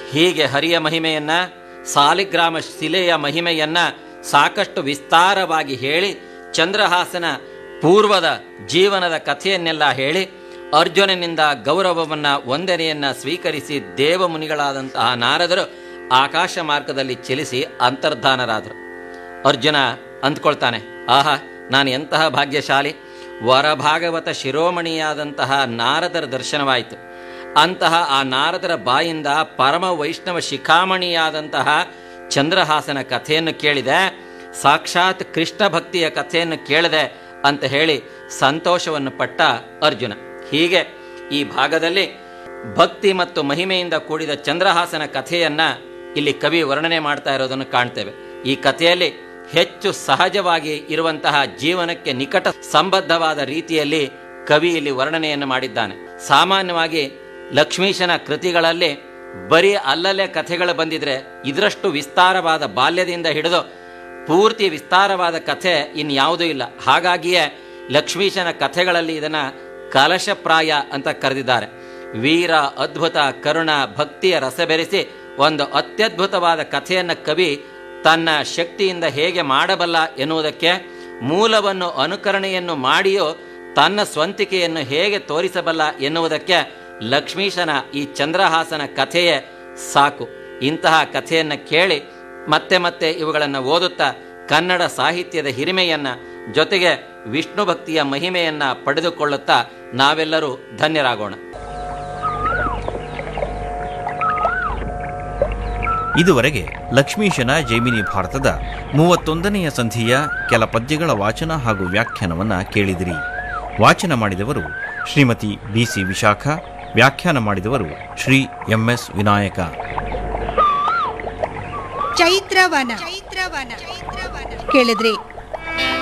ಹೀಗೆ ಹರಿಯ ಮಹಿಮೆಯನ್ನ ಸಾಲಿಗ್ರಾಮ ಶಿಲೆಯ ಮಹಿಮೆಯನ್ನ ಸಾಕಷ್ಟು ವಿಸ್ತಾರವಾಗಿ ಹೇಳಿ ಚಂದ್ರಹಾಸನ ಪೂರ್ವದ ಜೀವನದ ಕಥೆಯನ್ನೆಲ್ಲ ಹೇಳಿ ಅರ್ಜುನನಿಂದ ಗೌರವವನ್ನ ವಂದನೆಯನ್ನ ಸ್ವೀಕರಿಸಿ ದೇವಮುನಿಗಳಾದಂತಹ ನಾರದರು ಆಕಾಶ ಮಾರ್ಗದಲ್ಲಿ ಚಲಿಸಿ ಅಂತರ್ಧಾನರಾದರು ಅರ್ಜುನ ಅಂದ್ಕೊಳ್ತಾನೆ ಆಹಾ ನಾನು ಎಂತಹ ಭಾಗ್ಯಶಾಲಿ ವರಭಾಗವತ ಶಿರೋಮಣಿಯಾದಂತಹ ನಾರದರ ದರ್ಶನವಾಯಿತು ಅಂತಹ ಆ ನಾರದರ ಬಾಯಿಂದ ಪರಮ ವೈಷ್ಣವ ಶಿಖಾಮಣಿಯಾದಂತಹ ಚಂದ್ರಹಾಸನ ಕಥೆಯನ್ನು ಕೇಳಿದೆ ಸಾಕ್ಷಾತ್ ಕೃಷ್ಣ ಭಕ್ತಿಯ ಕಥೆಯನ್ನು ಕೇಳಿದೆ ಅಂತ ಹೇಳಿ ಸಂತೋಷವನ್ನು ಪಟ್ಟ ಅರ್ಜುನ ಹೀಗೆ ಈ ಭಾಗದಲ್ಲಿ ಭಕ್ತಿ ಮತ್ತು ಮಹಿಮೆಯಿಂದ ಕೂಡಿದ ಚಂದ್ರಹಾಸನ ಕಥೆಯನ್ನ ಇಲ್ಲಿ ಕವಿ ವರ್ಣನೆ ಮಾಡ್ತಾ ಇರೋದನ್ನು ಕಾಣ್ತೇವೆ ಈ ಕಥೆಯಲ್ಲಿ ಹೆಚ್ಚು ಸಹಜವಾಗಿ ಇರುವಂತಹ ಜೀವನಕ್ಕೆ ನಿಕಟ ಸಂಬದ್ಧವಾದ ರೀತಿಯಲ್ಲಿ ಕವಿ ಇಲ್ಲಿ ವರ್ಣನೆಯನ್ನು ಮಾಡಿದ್ದಾನೆ ಸಾಮಾನ್ಯವಾಗಿ ಲಕ್ಷ್ಮೀಶನ ಕೃತಿಗಳಲ್ಲಿ ಬರೀ ಅಲ್ಲಲ್ಲೇ ಕಥೆಗಳು ಬಂದಿದ್ರೆ ಇದರಷ್ಟು ವಿಸ್ತಾರವಾದ ಬಾಲ್ಯದಿಂದ ಹಿಡಿದು ಪೂರ್ತಿ ವಿಸ್ತಾರವಾದ ಕಥೆ ಇನ್ಯಾವುದೂ ಇಲ್ಲ ಹಾಗಾಗಿಯೇ ಲಕ್ಷ್ಮೀಶನ ಕಥೆಗಳಲ್ಲಿ ಇದನ್ನ ಕಲಶಪ್ರಾಯ ಅಂತ ಕರೆದಿದ್ದಾರೆ ವೀರ ಅದ್ಭುತ ಕರುಣ ಭಕ್ತಿಯ ರಸ ಬೆರೆಸಿ ಒಂದು ಅತ್ಯದ್ಭುತವಾದ ಕಥೆಯನ್ನು ಕವಿ ತನ್ನ ಶಕ್ತಿಯಿಂದ ಹೇಗೆ ಮಾಡಬಲ್ಲ ಎನ್ನುವುದಕ್ಕೆ ಮೂಲವನ್ನು ಅನುಕರಣೆಯನ್ನು ಮಾಡಿಯೋ ತನ್ನ ಸ್ವಂತಿಕೆಯನ್ನು ಹೇಗೆ ತೋರಿಸಬಲ್ಲ ಎನ್ನುವುದಕ್ಕೆ ಲಕ್ಷ್ಮೀಶನ ಈ ಚಂದ್ರಹಾಸನ ಕಥೆಯೇ ಸಾಕು ಇಂತಹ ಕಥೆಯನ್ನು ಕೇಳಿ ಮತ್ತೆ ಮತ್ತೆ ಇವುಗಳನ್ನು ಓದುತ್ತಾ ಕನ್ನಡ ಸಾಹಿತ್ಯದ ಹಿರಿಮೆಯನ್ನ ಜೊತೆಗೆ ವಿಷ್ಣು ಭಕ್ತಿಯ ಮಹಿಮೆಯನ್ನ ಪಡೆದುಕೊಳ್ಳುತ್ತಾ ನಾವೆಲ್ಲರೂ ಧನ್ಯರಾಗೋಣ ಇದುವರೆಗೆ ಲಕ್ಷ್ಮೀಶನ ಜೈಮಿನಿ ಭಾರತದ ಮೂವತ್ತೊಂದನೆಯ ಸಂಧಿಯ ಕೆಲ ಪದ್ಯಗಳ ವಾಚನ ಹಾಗೂ ವ್ಯಾಖ್ಯಾನವನ್ನ ಕೇಳಿದಿರಿ ವಾಚನ ಮಾಡಿದವರು ಶ್ರೀಮತಿ ಬಿಸಿ ವಿಶಾಖ ವ್ಯಾಖ್ಯಾನ ಮಾಡಿದವರು ಶ್ರೀ ಎಂಎಸ್ ವಿನಾಯಕ ಚೈತ್ರವನ ಚೈತ್ರವನ ಕೇಳಿದ್ರಿ